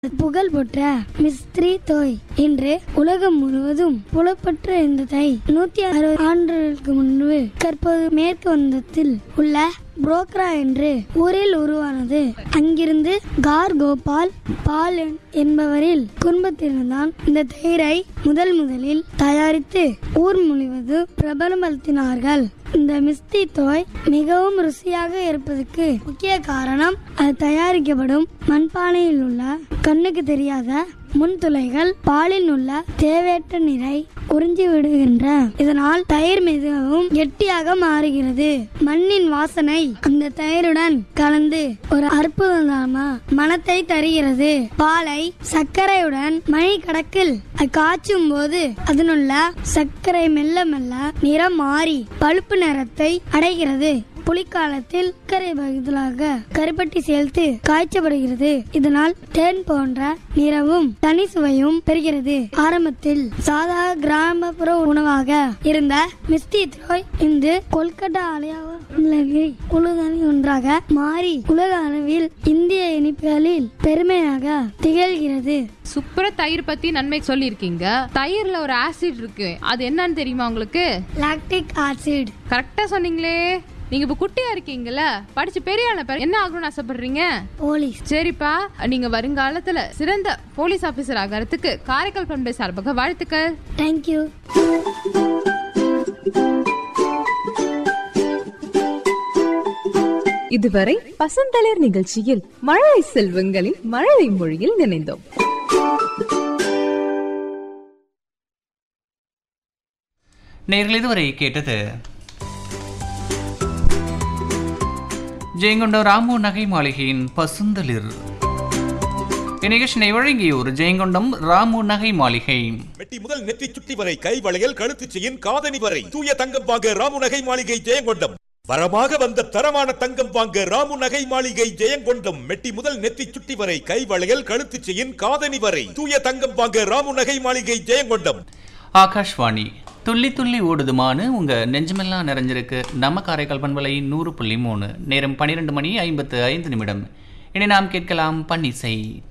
புகழ் பெற்ற மிஸ்திரி தோய் இன்று உலகம் முழுவதும் புலப்பெற்ற இந்த தை நூத்தி அறுபது ஆண்டுகளுக்கு முன்பு தற்போது மேற்கு வங்கத்தில் உள்ள புரோக்ரா என்று ஊரில் உருவானது அங்கிருந்து கார் கோபால் பால் என்- என்பவரில் குடும்பத்தினர்தான் இந்த தயிரை முதல் முதலில் தயாரித்து ஊர் முழுவதும் பிரபலப்படுத்தினார்கள் இந்த மிஸ்தி தோய் மிகவும் ருசியாக இருப்பதற்கு முக்கிய காரணம் அது தயாரிக்கப்படும் மண்பானையில் உள்ள கண்ணுக்கு தெரியாத முன்துளைகள் பாலில் உள்ள தேவையற்ற நீரை உறிஞ்சி விடுகின்ற இதனால் தயிர் மிகவும் கெட்டியாக மாறுகிறது மண்ணின் வாசனை அந்த தயிருடன் கலந்து ஒரு அற்புதமான மனத்தை தருகிறது பாலை சர்க்கரையுடன் மணி கணக்கில் காய்ச்சும் போது அதனுள்ள சர்க்கரை மெல்ல மெல்ல நிறம் மாறி பழுப்பு நிறத்தை அடைகிறது புலிக்காலத்தில் சர்க்கரை பதிலாக கருப்பட்டி சேர்த்து காய்ச்சப்படுகிறது இதனால் தேன் போன்ற நிறமும் தனி சுவையும் பெறுகிறது ஆரம்பத்தில் சாதா கிராமப்புற உணவாக இருந்த மிஸ்டி த்ரோய் இன்று கொல்கட்டா அலையாவில் உலகணி ஒன்றாக மாறி உலக அளவில் இந்திய இனிப்புகளில் பெருமையாக திகழ்கிறது சூப்பரா தயிர் பத்தி நன்மை சொல்லியிருக்கீங்க தயிர்ல ஒரு ஆசிட் இருக்கு அது என்னன்னு தெரியுமா உங்களுக்கு லாக்டிக் ஆசிட் கரெக்டா சொன்னீங்களே நீங்க இப்ப குட்டியா இருக்கீங்கல்ல படிச்சு பெரிய ஆன பிறகு என்ன ஆகணும்னு ஆசைப்படுறீங்க போலீஸ் சரிப்பா நீங்க வருங்காலத்துல சிறந்த போலீஸ் ஆபீசர் ஆகிறதுக்கு காரைக்கால் பண்பை சார்பாக வாழ்த்துக்கள் தேங்க்யூ இதுவரை பசந்தளிர் நிகழ்ச்சியில் மழலை செல்வங்களின் மழலை மொழியில் நினைந்தோம் நேர்கள் இதுவரை கேட்டது ஜெயங்கொண்டம் ராமு நகை மாளிகையின் பசுந்தளிர் இந்நிகழ்ச்சியை வழங்கியோர் ஜெயங்கொண்டம் ராமு நகை மாளிகை மெட்டி முதல் நெற்றி சுட்டி வரை கை வளையல் கழுத்து செயின் காதணி வரை தூய தங்கம் வாங்க ராமு நகை மாளிகை ஜெயங்கொண்டம் வரமாக வந்த தரமான தங்கம் வாங்க ராமு நகை மாளிகை ஜெயங்கொண்டம் மெட்டி முதல் நெற்றி சுட்டி வரை கை வளையல் கழுத்து செயின் காதணி வரை தூய தங்கம் வாங்க ராமு நகை மாளிகை ஜெயங்கொண்டம் ஆகாஷ்வாணி துள்ளி துள்ளி ஓடுதுமானு உங்க நெஞ்சமெல்லாம் நிறைஞ்சிருக்கு நம்ம காரைக்கால் பண்பலை நூறு புள்ளி மூணு நேரம் பன்னிரெண்டு மணி ஐம்பத்து ஐந்து நிமிடம் இனி நாம் கேட்கலாம் பன்னிசை